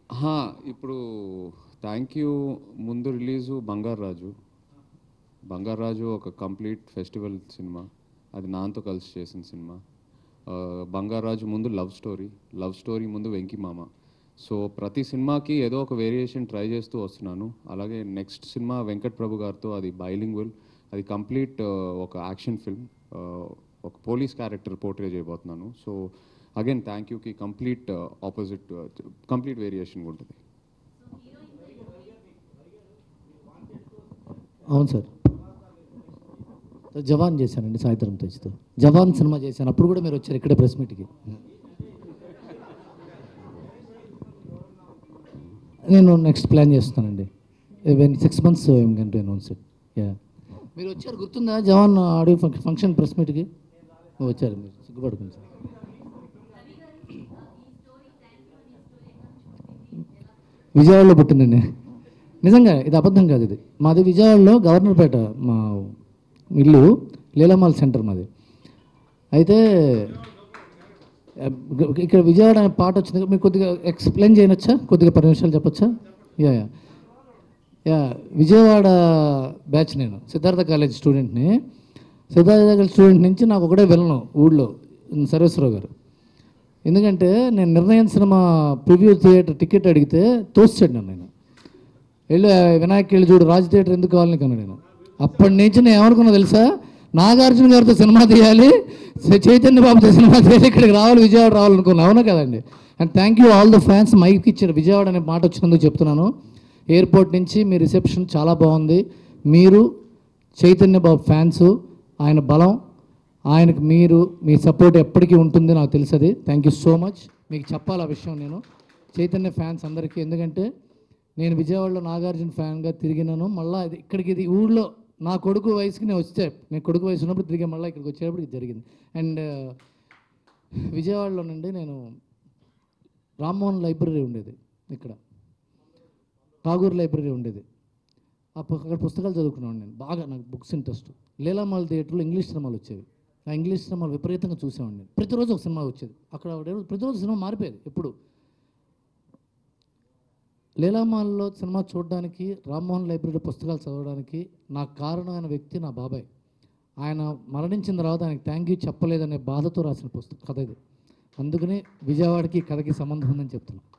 హా, ఇప్పుడు thank you ముందు రిలీజు బంగారు రాజు బంగారు రాజు ఒక కంప్లీట్ ఫెస్టివల్ సినిమా అది నాతో కలిసి చేసిన సినిమా ఆ, బంగారు రాజు ముందు లవ్ స్టోరీ లవ్ స్టోరీ ముందు వెంకి మామ సో ప్రతి సినిమాకి ఏదో ఒక వేరియేషన్ ట్రై చేస్తూ వస్తున్నాను అలాగే నెక్స్ట్ సినిమా వెంకట్ ప్రభు గారితో అది బైలింగ్వల్ అది కంప్లీట్ ఒక యాక్షన్ ఫిల్మ్ ఒక పోలీస్ క్యారెక్టర్ పోర్ట్రే చేయబోతున్నాను సో అగైన్ థ్యాంక్ యూకి కంప్లీట్ ఆపోజిట్ కంప్లీట్ వేరియేషన్ ఉంటుంది అవును సార్ జవాన్ చేశానండి సాయంత్రం తెచ్చుతూ జవాన్ సినిమా చేశాను అప్పుడు కూడా మీరు వచ్చారు ఇక్కడే ప్రెస్ మీట్కి నేను నెక్స్ట్ ప్లాన్ చేస్తున్నానండి వెన్ సిక్స్ మంత్స్ కంటే అనౌన్స్ ఇట్ యా మీరు వచ్చారు గుర్తుందా జవాన్ ఆడియో ఫంక్షన్ ప్రెస్ మీట్కి వచ్చారు మీరు సిగ్గుపడుతుంది సార్ విజయవాడలో పుట్టిందండి నిజంగా ఇది అబద్ధం కాదు ఇది మాది విజయవాడలో గవర్నర్పేట మా ఇల్లు లీలామాల్ సెంటర్ మాది అయితే ఆ, ఇక్కడ విజయవాడ అనే పాట వచ్చింది మీకు కొద్దిగా ఎక్స్ప్లెయిన్ చేయనొచ్చా కొద్దిగా పది నిమిషాలు చెప్పొచ్చా yeah yeah yeah Vijayawada batch నేను సిద్ధార్థ కాలేజ్ స్టూడెంట్ని సిద్ధార్థ కాలేజ్ స్టూడెంట్ నుంచి నాకు ఒకటే వెళ్ళను ఊళ్ళో సర్వేశ్వరరావు గారు ఎందుకంటే నేను నిర్ణయం సినిమా ప్రివ్యూ థియేటర్ టికెట్ అడిగితే తోస్తాడు నన్ను నేను వెళ్ళి "ఆ, వినాయక్ వెళ్ళి చూడు రాజ్ థియేటర్ ఎందుకు కావాలని కన్నా నేను అప్పటి నుంచి నేను ఏమనుకున్నా తెలుసా నాగార్జున గారితో సినిమా తీయాలి చై- చైతన్య బాబుతో సినిమా తీయాలి ఇక్కడికి రావాలి విజయవాడ రావాలనుకున్నా అవునా కదండి and thank you all the fans mike ఇచ్చారు విజయవాడ అనే మాట వచ్చినందుకు చెప్తున్నాను ఎయిర్పోర్ట్ నుంచి మీ రిసెప్షన్ చాలా బాగుంది మీరు చైతన్య బాబు ఫ్యాన్స్ ఆయన బలం ఆయనకు మీరు మీ సపోర్ట్ ఎప్పటికీ ఉంటుంది నాకు తెలుసది థ్యాంక్ యూ సో మచ్ మీకు చెప్పాలి ఆ విషయం నేను చైతన్య ఫ్యాన్స్ అందరికీ ఎందుకంటే నేను విజయవాడలో నాగార్జున ఫ్యాన్గా తిరిగినాను మళ్ళీ ఇది ఇక్కడికి ఇది ఊళ్ళో నా కొడుకు వయసుకి నేను వచ్చే నేను కొడుకు వయసు ఉన్నప్పుడు తిరిగి మళ్ళీ ఇక్కడికి వచ్చేటప్పుడు ఇది జరిగింది అండ్ విజయవాడలోనండి నేను రామ్మోహన్ లైబ్రరీ ఉండేది ఇక్కడ ఠాగూర్ లైబ్రరీ ఉండేది ఆ పు- అక్కడ పుస్తకాలు చదువుకున్నాను నేను బాగా నాకు బుక్స్ ఇంట్రెస్ట్ లీలామాల్ థియేటర్లో ఇంగ్లీష్ సినిమాలు వచ్చేవి ఆ ఇంగ్లీష్ సినిమాలు విపరీతంగా చూసేవాడిని నేను ప్రతిరోజు ఒక సినిమా వచ్చేది అక్కడ ఒకటే- ప్రతిరోజు సినిమా మారిపోయేది ఎప్పుడు లీలామాల్లో సినిమా చూడడానికి రామ్మోహన్ లైబ్రరీ పుస్తకాలు చదవడానికి నాకు కారణమైన వ్యక్తి నా బాబాయ్ ఆయన మరణించిన తర్వాత ఆయనకు థ్యాంక్ యూ చెప్పలేదనే బాధతో రాసిన పుస్తకం కథ ఇది అందుకని విజయవాడకి ఈ కథకి సంబంధం ఉందని చెప్తున్నాను